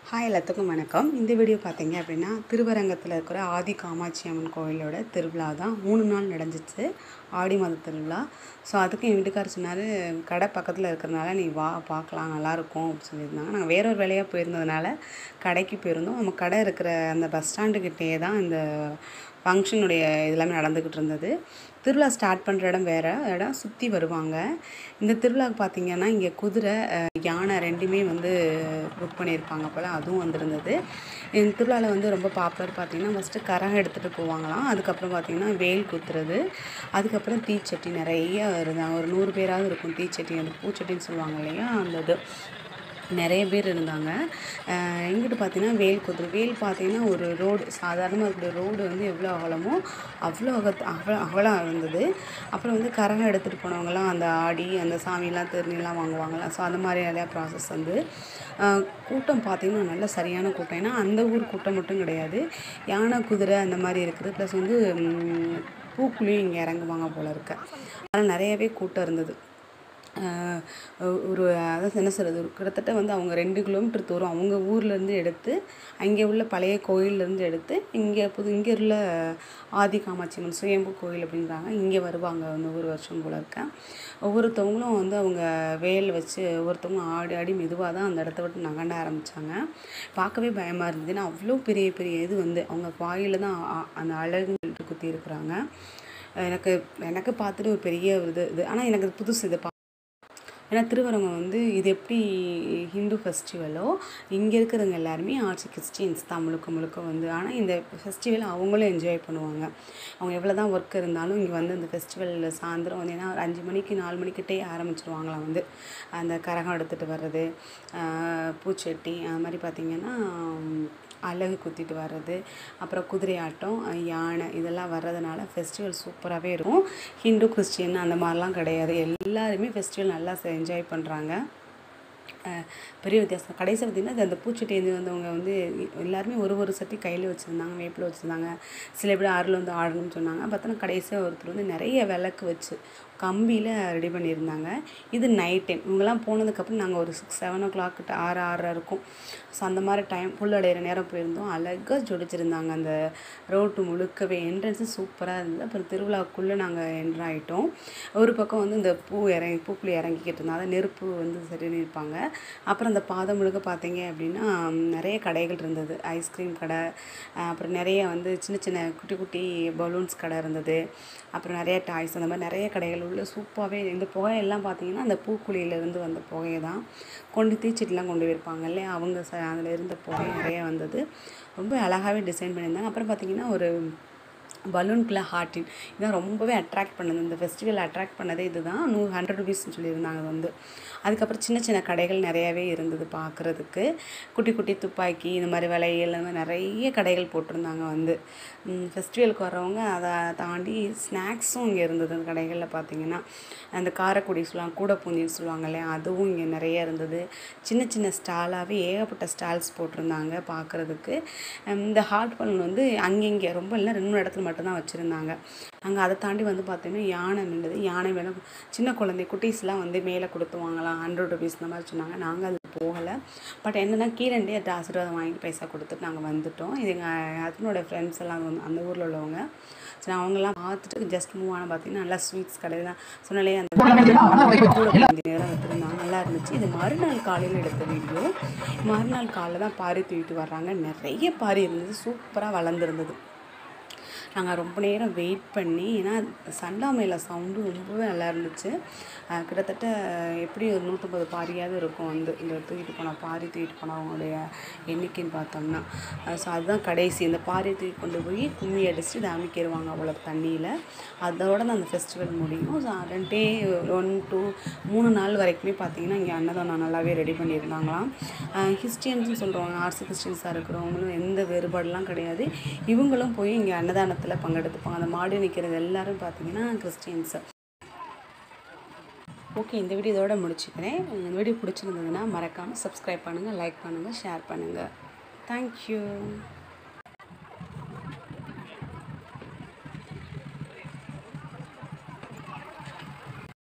hi எல்லாத்துக்கும் வணக்கம் இந்த வீடியோ பார்த்தீங்க அப்படின்னா திருவரங்கத்தில் இருக்கிற ஆதி காமாட்சி அம்மன் கோயிலோட திருவிழா தான் மூணு நாள் நடந்துச்சு ஆடி மாத திருவிழா ஸோ அதுக்கு என் வீட்டுக்காரர் சொன்னார் கடை பக்கத்தில் இருக்கிறனால நீ வா பார்க்கலாம் நல்லாயிருக்கும் அப்படின்னு சொல்லியிருந்தாங்க நாங்கள் வேற ஒரு வேலையாக போயிருந்ததுனால கடைக்கு போயிருந்தோம் நம்ம கடை இருக்கிற அந்த பஸ் ஸ்டாண்டுக்கிட்டே தான் இந்த ஃபங்க்ஷனுடைய இதெல்லாமே நடந்துக்கிட்டு இருந்தது திருவிழா ஸ்டார்ட் பண்ணுற இடம் வேறு இடம் சுற்றி வருவாங்க இந்த திருவிழாவுக்கு பார்த்தீங்கன்னா இங்கே குதிரை அஹ், யானை ரெண்டுமே வந்து புக் பண்ணியிருப்பாங்க போல் அதுவும் வந்திருந்தது இந்த திருவிழாவில் வந்து ரொம்ப பாப்புலர் பார்த்தீங்கன்னா ஃபஸ்ட்டு கரகம் எடுத்துகிட்டு போவாங்களாம் அதுக்கப்புறம் பார்த்தீங்கன்னா வேல் குத்துறது அதுக்கப்புறம் தீச்சட்டி நிறைய இருந்தாங்க ஒரு நூறு பேராவது இருக்கும் தீச்சட்டி அந்த பூச்சட்டின்னு சொல்லுவாங்க இல்லையா அந்த இது நிறைய பேர் இருந்தாங்க அஹ் எங்கிட்டு பார்த்தீங்கன்னா வேல் குதிரை வேல் பார்த்தீங்கன்னா ஒரு ரோடு சாதாரணமாக இருக்கிற ரோடு வந்து எவ்வளோ அகலமோ அவ்வளோ அகத் அகல அகலம் இருந்தது அப்புறம் வந்து கரகம் எடுத்துகிட்டு போனவங்கலாம் அந்த ஆடி அந்த சாமியெல்லாம் திருநீலாம் வாங்குவாங்களாம் ஸோ அந்த மாதிரி நிறையா ப்ராசஸ் வந்து அஹ் கூட்டம் பார்த்தீங்கன்னா நல்ல சரியான கூட்டம் ஏன்னா அந்த ஊர் கூட்டம் மட்டும் கிடையாது யானை குதிரை அந்த மாதிரி இருக்குது ப்ளஸ் வந்து ம், பூக்குழியும் இங்கே இறங்குவாங்க போல இருக்கு அதனால் நிறையவே கூட்டம் இருந்தது ஆஹ் ஒரு அதாவது என்ன சொல்கிறது ஒரு கிட்டத்தட்ட வந்து அவங்க ரெண்டு கிலோமீட்டர் தூரம் அவங்க ஊர்லேருந்து எடுத்து அங்கே உள்ள பழைய கோயில்லேருந்து எடுத்து இங்கே புது இங்கே உள்ள ஆதி காமாட்சி அம்மன் சுயம்பு கோயில் அப்படின்றாங்க இங்கே வருவாங்க அந்த ஒரு வருஷம் போல இருக்க ஒவ்வொருத்தவங்களும் வந்து அவங்க வேல் வச்சு ஒவ்வொருத்தவங்க ஆடி ஆடி மெதுவாக தான் அந்த இடத்த விட்டு நகண்ட ஆரம்பித்தாங்க பார்க்கவே பயமாக இருந்தது ஏன்னா அவ்வளோ பெரிய பெரிய இது வந்து அவங்க வாயில் தான் அ- அந்த அழகு குத்தி இருக்கிறாங்க எனக்கு எனக்கு பார்த்துட்டு ஒரு பெரிய ஒரு இது இது ஆனால் எனக்கு இது புதுசு இது பா ஏன்னா திருவரங்கம் வந்து இது எப்படி ஹிந்து ஃபெஸ்டிவலோ இங்கே இருக்கிறவங்க எல்லாருமே ஆர்ச்சி கிறிஸ்டியன்ஸ் தான் முழுக்க முழுக்க வந்து ஆனால் இந்த ஃபெஸ்டிவல் அவங்களும் என்ஜாய் பண்ணுவாங்க அவங்க எவ்வளோ தான் ஒர்க் இருந்தாலும் இங்கே வந்து இந்த ஃபெஸ்டிவலில் சாயந்தரம் வந்து ஏன்னா ஒரு அஞ்சு மணிக்கு நாலு மணிக்கிட்டே ஆரம்பிச்சிருவாங்களாம் வந்து அந்த கரகம் எடுத்துகிட்டு வர்றது ஆஹ் பூச்சட்டி அது மாதிரி பார்த்திங்கன்னா அலகு குத்திட்டு வர்றது அப்புறம் குதிரை ஆட்டம் அஹ் யானை இதெல்லாம் வர்றதுனால ஃபெஸ்டிவல் சூப்பராகவே இருக்கும் ஹிந்து கிறிஸ்டியன் அந்த மாதிரிலாம் கிடையாது எல்லாருமே ஃபெஸ்டிவல் நல்லா என்ஜாய் பண்ணுறாங்க பெரிய வித்தியாசம் கடைசி பார்த்திங்கன்னா அந்த பூச்சட்டி ஏந்தி வந்தவங்க வந்து எல்லாருமே ஒரு ஒரு சட்டி கையில் வச்சுருந்தாங்க வேப்பில் வச்சுருந்தாங்க சில பேர் ஆறில் வந்து ஆடணும்னு சொன்னாங்க பார்த்தோன்னா கடைசியாக ஒருத்தர் வந்து நிறைய விளக்கு வச்சு கம்பியில் ரெடி பண்ணியிருந்தாங்க இது நைட் டைம் இவங்கெல்லாம் போனதுக்கப்புறம் நாங்கள் ஒரு சிக்ஸ் செவன் ஓ கிளாக் கிட்ட ஆறு ஆறரை இருக்கும் ஸோ அந்த மாதிரி டைம் புல்லடைகிற நேரம் போயிருந்தோம் அழகாக ஜொடிச்சிருந்தாங்க அந்த ரோட்டு முழுக்கவே என்ட்ரன்ஸு சூப்பராக இருந்தது அப்புறம் திருவிழாவுக்குள்ளே நாங்கள் என்ட்ரு ஆகிட்டோம் ஒரு பக்கம் வந்து இந்த பூ இறங்கி பூக்குழி இறங்கிக்கிட்டு இருந்தாங்க நெருப்பு வந்து சரி நிற்பாங்க அப்புறம் அந்த பாதம் முழுக்க பார்த்தீங்க அப்படின்னா ம், நிறைய கடைகள் இருந்தது ஐஸ்கிரீம் கடை அஹ் அப்புறம் நிறைய வந்து சின்ன சின்ன குட்டி குட்டி பலூன்ஸ் கடை இருந்தது அப்புறம் நிறைய டாய்ஸ் அந்த மாதிரி நிறைய கடைகள் உள்ள சூப்பராகவே இந்த புகையெல்லாம் பார்த்தீங்கன்னா அந்த பூக்குழியிலேருந்து வந்த புகையை தான் கொண்டு தீச்சட்டிலாம் கொண்டு போயிருப்பாங்க இல்லையா அவங்க ச அதில் இருந்த புகை நிறைய வந்தது ரொம்ப அழகாகவே டிசைன் பண்ணியிருந்தாங்க அப்புறம் பார்த்தீங்கன்னா ஒரு பலூன்குள்ளே ஹார்ட்டின் இதான் ரொம்பவே அட்ராக்ட் பண்ணது இந்த ஃபெஸ்டிவல் அட்ராக்ட் பண்ணதே இதுதான் நூ ஹண்ட்ரட் ருபீஸ்னு சொல்லியிருந்தாங்க அது வந்து அதுக்கப்புறம் சின்ன சின்ன கடைகள் நிறையவே இருந்தது பார்க்குறதுக்கு குட்டி குட்டி துப்பாக்கி இந்த மாதிரி வளையல் அந்த மாதிரி நிறைய கடைகள் போட்டிருந்தாங்க வந்து ஃபெஸ்டிவலுக்கு வர்றவங்க அதை தாண்டி ஸ்நாக்ஸும் இங்கே இருந்தது அந்த கடைகளில் பார்த்தீங்கன்னா அந்த காரக்குடி சொல்லுவாங்க கூட பூந்தி சொல்லுவாங்க இல்லையா அதுவும் இங்கே நிறைய இருந்தது சின்ன சின்ன ஸ்டாலாகவே ஏகப்பட்ட ஸ்டால்ஸ் போட்டிருந்தாங்க பார்க்குறதுக்கு இந்த ஹாட் பலூன் வந்து அங்கங்கே ரொம்ப இல்லை ரெண்டு மூணு இடத்துல மட்டும்தான் வச்சுருந்தாங்க அங்கே அதை தாண்டி வந்து பார்த்தீங்கன்னா யானை நின்றுது யானை மேலே சின்ன குழந்தை குட்டீஸ்லாம் வந்து மேலே கொடுத்து வாங்கலாம் ஹண்ட்ரட் ருபீஸ் இந்த மாதிரி சொன்னாங்க நாங்கள் அது போகலை பட் என்னென்னா கீழண்டே அது ஆசீர்வாதம் வாங்கிட்டு பைசா கொடுத்துட்டு நாங்கள் வந்துட்டோம் இது எங்கள் ஹஸ்பண்டோட ஃப்ரெண்ட்ஸ் எல்லாம் வந்து அந்த ஊரில் உள்ளவங்க சரி அவங்கெல்லாம் பார்த்துட்டு ஜஸ்ட் மூவ் ஆனால் பார்த்தீங்கன்னா நல்லா ஸ்வீட்ஸ் கடை தான் சொன்னாலே அந்த கூட கொஞ்சம் நேரம் வச்சுருந்தாங்க நல்லா இருந்துச்சு இது மறுநாள் காலையில் எடுத்த வீடியோ மறுநாள் காலையில் தான் பாரி தூக்கிட்டு வர்றாங்க நிறைய பாரி இருந்தது சூப்பராக வளர்ந்துருந்தது நாங்கள் ரொம்ப நேரம் வெயிட் பண்ணி ஏன்னா சண்டாமையில் சவுண்டு ரொம்பவே நல்லா இருந்துச்சு அஹ் கிட்டத்தட்ட எப்படி ஒரு நூற்றம்பது பாரியாவது இருக்கும் வந்து இந்த தூக்கிட்டு போன பாரி தூக்கிட்டு போனவங்களுடைய எண்ணிக்கைன்னு பார்த்தோம்னா ஸோ அதுதான் கடைசி இந்த பாரி தூக்கி கொண்டு போய் கும்மி அடிச்சுட்டு இதை அமைக்கிடுவாங்க அவ்வளோ தண்ணியில் அதோட தான் அந்த ஃபெஸ்டிவல் முடியும் ஸோ ரெண்டு டே ஒன் டூ மூணு நாள் வரைக்குமே பார்த்தீங்கன்னா இங்கே அன்னதானம் நல்லாவே ரெடி பண்ணியிருந்தாங்களாம் கிறிஸ்டியன்ஸ்னு சொல்கிறவங்க ஆர்சி கிறிஸ்டியன்ஸாக இருக்கிறவங்களும் எந்த வேறுபாடுலாம் கிடையாது இவங்களும் போய் இங்கே அன்னதானத்தில் பங்கெடுத்துப்பாங்க அந்த மாடு நிற்கிறது எல்லாரும் பார்த்தீங்கன்னா கிறிஸ்டியன்ஸு ஓகே இந்த வீடியோ இதோட முடிச்சுக்கிறேன் இந்த வீடியோ பிடிச்சிருந்ததுன்னா மறக்காமல் சப்ஸ்கிரைப் பண்ணுங்கள் லைக் பண்ணுங்கள் ஷேர் பண்ணுங்கள் தேங்க்யூ